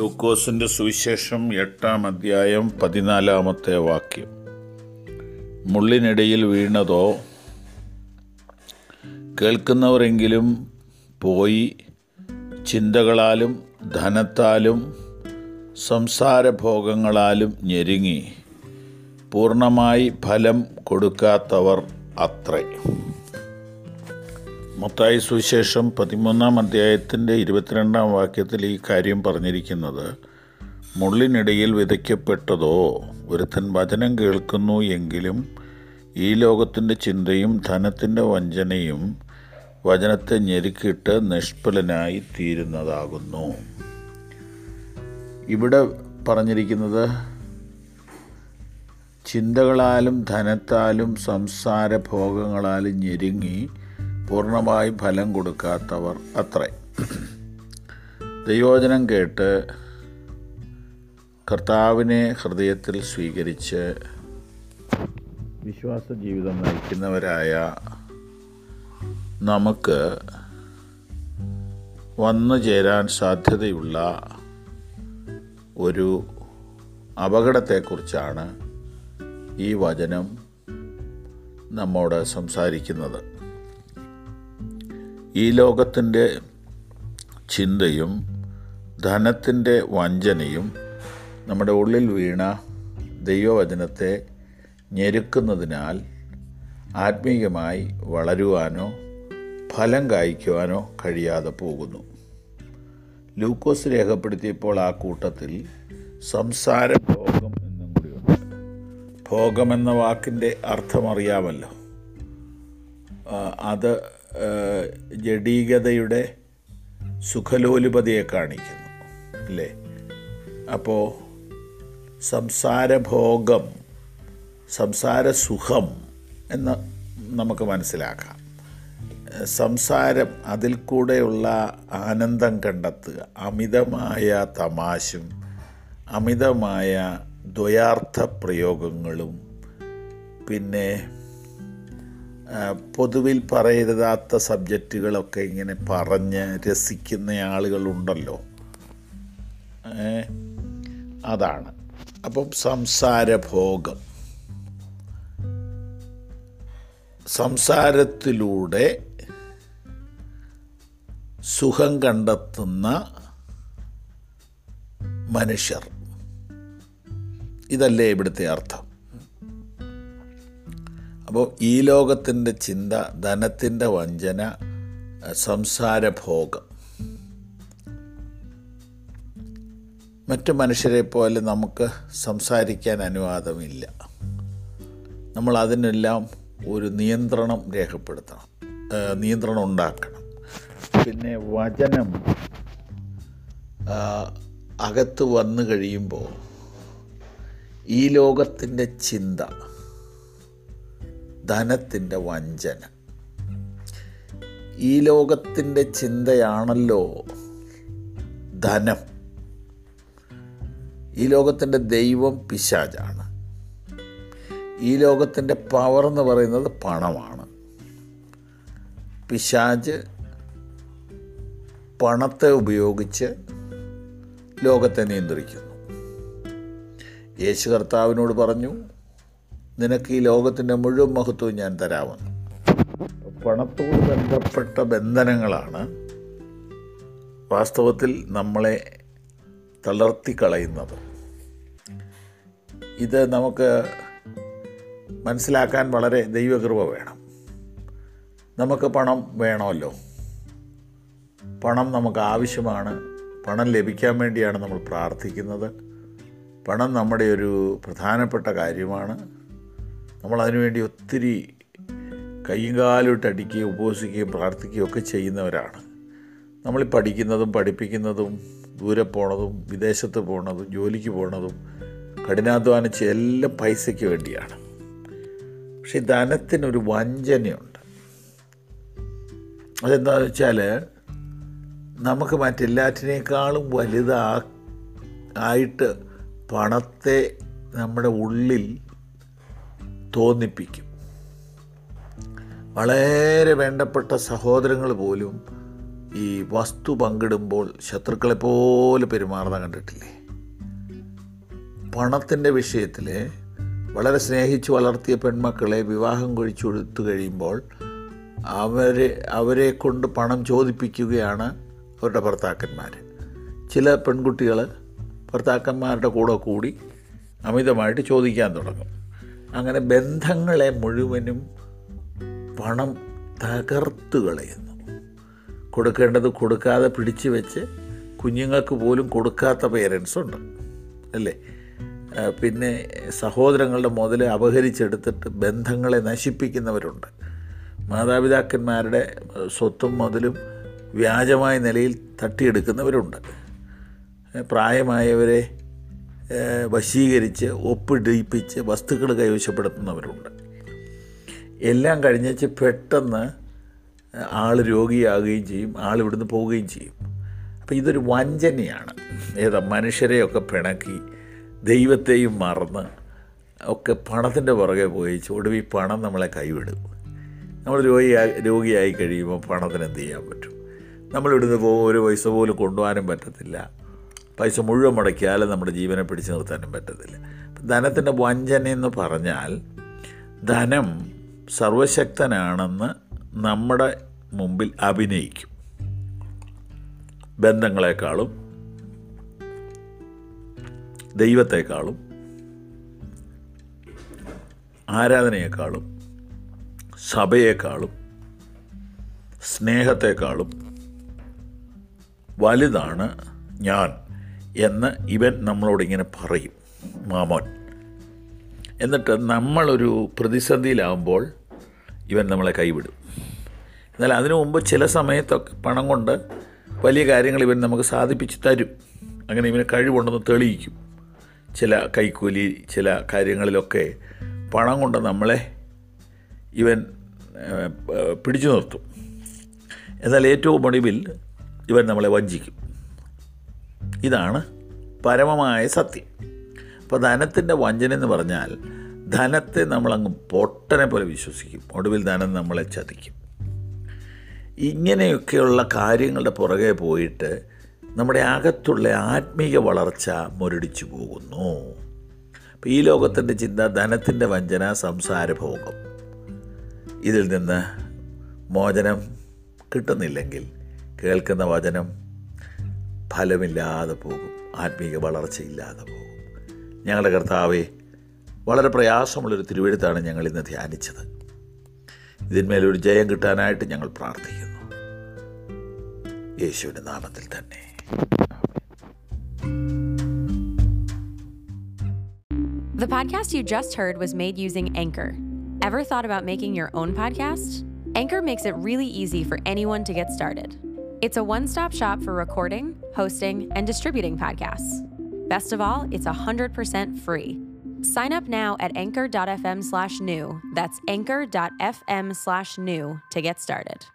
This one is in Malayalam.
ലൂക്കോസിൻ്റെ സുവിശേഷം എട്ടാം അധ്യായം പതിനാലാമത്തെ വാക്യം മുള്ളിനിടയിൽ വീണതോ കേൾക്കുന്നവരെങ്കിലും പോയി ചിന്തകളാലും ധനത്താലും സംസാരഭോഗങ്ങളാലും ഞെരുങ്ങി പൂർണ്ണമായി ഫലം കൊടുക്കാത്തവർ അത്രേ മത്തായി സുവിശേഷം പതിമൂന്നാം അധ്യായത്തിൻ്റെ ഇരുപത്തിരണ്ടാം വാക്യത്തിൽ ഈ കാര്യം പറഞ്ഞിരിക്കുന്നത് മുള്ളിനിടയിൽ വിതയ്ക്കപ്പെട്ടതോ ഒരുത്തൻ വചനം കേൾക്കുന്നു എങ്കിലും ഈ ലോകത്തിൻ്റെ ചിന്തയും ധനത്തിൻ്റെ വഞ്ചനയും വചനത്തെ ഞെരുക്കിയിട്ട് നിഷ്ഫലനായി തീരുന്നതാകുന്നു ഇവിടെ പറഞ്ഞിരിക്കുന്നത് ചിന്തകളാലും ധനത്താലും സംസാര ഭോഗങ്ങളാലും ഞെരുങ്ങി പൂർണ്ണമായി ഫലം കൊടുക്കാത്തവർ അത്രേ ദൈവോചനം കേട്ട് കർത്താവിനെ ഹൃദയത്തിൽ സ്വീകരിച്ച് വിശ്വാസ ജീവിതം നയിക്കുന്നവരായ നമുക്ക് വന്നു ചേരാൻ സാധ്യതയുള്ള ഒരു അപകടത്തെക്കുറിച്ചാണ് ഈ വചനം നമ്മോട് സംസാരിക്കുന്നത് ഈ ലോകത്തിൻ്റെ ചിന്തയും ധനത്തിൻ്റെ വഞ്ചനയും നമ്മുടെ ഉള്ളിൽ വീണ ദൈവവചനത്തെ ഞെരുക്കുന്നതിനാൽ ആത്മീയമായി വളരുവാനോ ഫലം കായ്ക്കുവാനോ കഴിയാതെ പോകുന്നു ലൂക്കോസ് രേഖപ്പെടുത്തിയപ്പോൾ ആ കൂട്ടത്തിൽ സംസാര ഭോഗം എന്നും കൂടിയുണ്ട് ഭോഗം എന്ന വാക്കിൻ്റെ അർത്ഥം അറിയാമല്ലോ അത് ജഡീകതയുടെ സുഖലോലുപതയെ കാണിക്കുന്നു അല്ലേ അപ്പോൾ സംസാരഭോഗം സംസാരസുഖം എന്ന് നമുക്ക് മനസ്സിലാക്കാം സംസാരം അതിൽ കൂടെയുള്ള ആനന്ദം കണ്ടെത്തുക അമിതമായ തമാശും അമിതമായ ദ്വയാർത്ഥ പ്രയോഗങ്ങളും പിന്നെ പൊതുവിൽ പറയരുതാത്ത സബ്ജക്റ്റുകളൊക്കെ ഇങ്ങനെ പറഞ്ഞ് രസിക്കുന്ന ആളുകളുണ്ടല്ലോ അതാണ് അപ്പം സംസാരഭോഗം സംസാരത്തിലൂടെ സുഖം കണ്ടെത്തുന്ന മനുഷ്യർ ഇതല്ലേ ഇവിടുത്തെ അർത്ഥം അപ്പോൾ ഈ ലോകത്തിൻ്റെ ചിന്ത ധനത്തിൻ്റെ വഞ്ചന സംസാരഭോഗം മറ്റു മനുഷ്യരെ പോലെ നമുക്ക് സംസാരിക്കാൻ അനുവാദമില്ല നമ്മൾ അതിനെല്ലാം ഒരു നിയന്ത്രണം രേഖപ്പെടുത്തണം നിയന്ത്രണം ഉണ്ടാക്കണം പിന്നെ വചനം അകത്ത് വന്നു കഴിയുമ്പോൾ ഈ ലോകത്തിൻ്റെ ചിന്ത ധനത്തിൻ്റെ വഞ്ചന ഈ ലോകത്തിൻ്റെ ചിന്തയാണല്ലോ ധനം ഈ ലോകത്തിൻ്റെ ദൈവം പിശാചാണ് ഈ ലോകത്തിൻ്റെ പവർ എന്ന് പറയുന്നത് പണമാണ് പിശാജ് പണത്തെ ഉപയോഗിച്ച് ലോകത്തെ നിയന്ത്രിക്കുന്നു യേശു കർത്താവിനോട് പറഞ്ഞു നിനക്ക് ഈ ലോകത്തിൻ്റെ മുഴുവൻ മഹത്വവും ഞാൻ തരാമെന്ന് പണത്തോട് ബന്ധപ്പെട്ട ബന്ധനങ്ങളാണ് വാസ്തവത്തിൽ നമ്മളെ തളർത്തിക്കളയുന്നത് ഇത് നമുക്ക് മനസ്സിലാക്കാൻ വളരെ ദൈവകൃപ വേണം നമുക്ക് പണം വേണമല്ലോ പണം നമുക്ക് ആവശ്യമാണ് പണം ലഭിക്കാൻ വേണ്ടിയാണ് നമ്മൾ പ്രാർത്ഥിക്കുന്നത് പണം നമ്മുടെ ഒരു പ്രധാനപ്പെട്ട കാര്യമാണ് നമ്മൾ അതിനുവേണ്ടി ഒത്തിരി കൈയും കാലിട്ട് അടിക്കുകയും ഉപവസിക്കുകയും പ്രാർത്ഥിക്കുകയും ഒക്കെ ചെയ്യുന്നവരാണ് നമ്മൾ പഠിക്കുന്നതും പഠിപ്പിക്കുന്നതും ദൂരെ പോണതും വിദേശത്ത് പോണതും ജോലിക്ക് പോണതും കഠിനാധ്വാനിച്ച് എല്ലാം പൈസയ്ക്ക് വേണ്ടിയാണ് പക്ഷെ ധനത്തിനൊരു വഞ്ചനയുണ്ട് അതെന്താണെന്ന് വെച്ചാൽ നമുക്ക് മറ്റെല്ലാറ്റിനേക്കാളും വലുതാ ആയിട്ട് പണത്തെ നമ്മുടെ ഉള്ളിൽ തോന്നിപ്പിക്കും വളരെ വേണ്ടപ്പെട്ട സഹോദരങ്ങൾ പോലും ഈ വസ്തു പങ്കിടുമ്പോൾ ശത്രുക്കളെ പോലെ പെരുമാറുന്ന കണ്ടിട്ടില്ലേ പണത്തിൻ്റെ വിഷയത്തിൽ വളരെ സ്നേഹിച്ച് വളർത്തിയ പെൺമക്കളെ വിവാഹം കഴിച്ചു കൊടുത്തു കഴിയുമ്പോൾ അവരെ അവരെ കൊണ്ട് പണം ചോദിപ്പിക്കുകയാണ് അവരുടെ ഭർത്താക്കന്മാർ ചില പെൺകുട്ടികൾ ഭർത്താക്കന്മാരുടെ കൂടെ കൂടി അമിതമായിട്ട് ചോദിക്കാൻ തുടങ്ങും അങ്ങനെ ബന്ധങ്ങളെ മുഴുവനും പണം തകർത്തു കളയുന്നു കൊടുക്കേണ്ടത് കൊടുക്കാതെ പിടിച്ചു വെച്ച് കുഞ്ഞുങ്ങൾക്ക് പോലും കൊടുക്കാത്ത പേരൻസ് ഉണ്ട് അല്ലേ ആ, പിന്നെ സഹോദരങ്ങളുടെ മുതൽ അപഹരിച്ചെടുത്തിട്ട് ബന്ധങ്ങളെ നശിപ്പിക്കുന്നവരുണ്ട് മാതാപിതാക്കന്മാരുടെ സ്വത്തും മുതലും വ്യാജമായ നിലയിൽ തട്ടിയെടുക്കുന്നവരുണ്ട് പ്രായമായവരെ ഏ, വശീകരിച്ച് ഒപ്പിടിപ്പിച്ച് വസ്തുക്കൾ കൈവശപ്പെടുത്തുന്നവരുണ്ട് എല്ലാം കഴിഞ്ഞേച്ച് പെട്ടെന്ന് ആൾ രോഗിയാകുകയും ചെയ്യും ആൾ ഇവിടുന്ന് പോവുകയും ചെയ്യും അപ്പോൾ ഇതൊരു വഞ്ചനയാണ് ഏതാ മനുഷ്യരെയൊക്കെ പിണക്കി ദൈവത്തെയും മറന്ന് ഒക്കെ പണത്തിൻ്റെ പുറകെ പോയി ഒടുവിൽ പണം നമ്മളെ കൈവിടും നമ്മൾ രോഗിയായി രോഗിയായി കഴിയുമ്പോൾ പണത്തിന് എന്ത് ചെയ്യാൻ പറ്റും നമ്മളിവിടുന്ന് പോകും ഒരു പൈസ പോലും കൊണ്ടുപോകാനും പറ്റത്തില്ല പൈസ മുഴുവൻ മുടക്കിയാലും നമ്മുടെ ജീവനെ പിടിച്ചു നിർത്താനും പറ്റത്തില്ല ധനത്തിൻ്റെ വഞ്ചന എന്ന് പറഞ്ഞാൽ ധനം സർവശക്തനാണെന്ന് നമ്മുടെ മുമ്പിൽ അഭിനയിക്കും ബന്ധങ്ങളെക്കാളും ദൈവത്തെക്കാളും ആരാധനയെക്കാളും സഭയെക്കാളും സ്നേഹത്തെക്കാളും വലുതാണ് ഞാൻ എന്ന് ഇവൻ നമ്മളോട് ഇങ്ങനെ പറയും മാമോൻ എന്നിട്ട് നമ്മളൊരു പ്രതിസന്ധിയിലാവുമ്പോൾ ഇവൻ നമ്മളെ കൈവിടും എന്നാൽ അതിനു മുമ്പ് ചില സമയത്തൊക്കെ പണം കൊണ്ട് വലിയ കാര്യങ്ങൾ ഇവൻ നമുക്ക് സാധിപ്പിച്ച് തരും അങ്ങനെ ഇവന് കഴിവുണ്ടെന്ന് തെളിയിക്കും ചില കൈക്കൂലി ചില കാര്യങ്ങളിലൊക്കെ പണം കൊണ്ട് നമ്മളെ ഇവൻ ഏഹ്, ഏഹ്, പിടിച്ചു നിർത്തും എന്നാൽ ഏറ്റവും ഒടുവിൽ ഇവൻ നമ്മളെ വഞ്ചിക്കും ഇതാണ് പരമമായ സത്യം അപ്പോൾ ധനത്തിൻ്റെ വഞ്ചന എന്ന് പറഞ്ഞാൽ ധനത്തെ നമ്മളങ്ങ് പൊട്ടനെ പോലെ വിശ്വസിക്കും ഒടുവിൽ ധനം നമ്മളെ ചതിക്കും ഇങ്ങനെയൊക്കെയുള്ള കാര്യങ്ങളുടെ പുറകെ പോയിട്ട് നമ്മുടെ അകത്തുള്ള ആത്മീയ വളർച്ച മുരടിച്ചു പോകുന്നു അപ്പോൾ ഈ ലോകത്തിൻ്റെ ചിന്ത ധനത്തിൻ്റെ വഞ്ചന സംസാരഭോഗം ഇതിൽ നിന്ന് മോചനം കിട്ടുന്നില്ലെങ്കിൽ കേൾക്കുന്ന വചനം ഫലമില്ലാതെ പോകും ആത്മീക വളർച്ചയില്ലാതെ പോകും ഞങ്ങളുടെ കർത്താവെ വളരെ പ്രയാസമുള്ളൊരു തിരുവെഴുത്താണ് ഞങ്ങൾ ഇന്ന് ധ്യാനിച്ചത് ഇതിന്മേലൊരു ജയം കിട്ടാനായിട്ട് ഞങ്ങൾ പ്രാർത്ഥിക്കുന്നു യേശുവിൻ്റെ നാമത്തിൽ തന്നെ The podcast you just heard was made using Anchor. Ever thought about making your own podcast? Anchor makes it really easy for anyone to get started. It's a one stop shop for recording, hosting, and distributing podcasts. Best of all, it's 100% free. Sign up now at anchor.fm slash new. That's anchor.fm slash new to get started.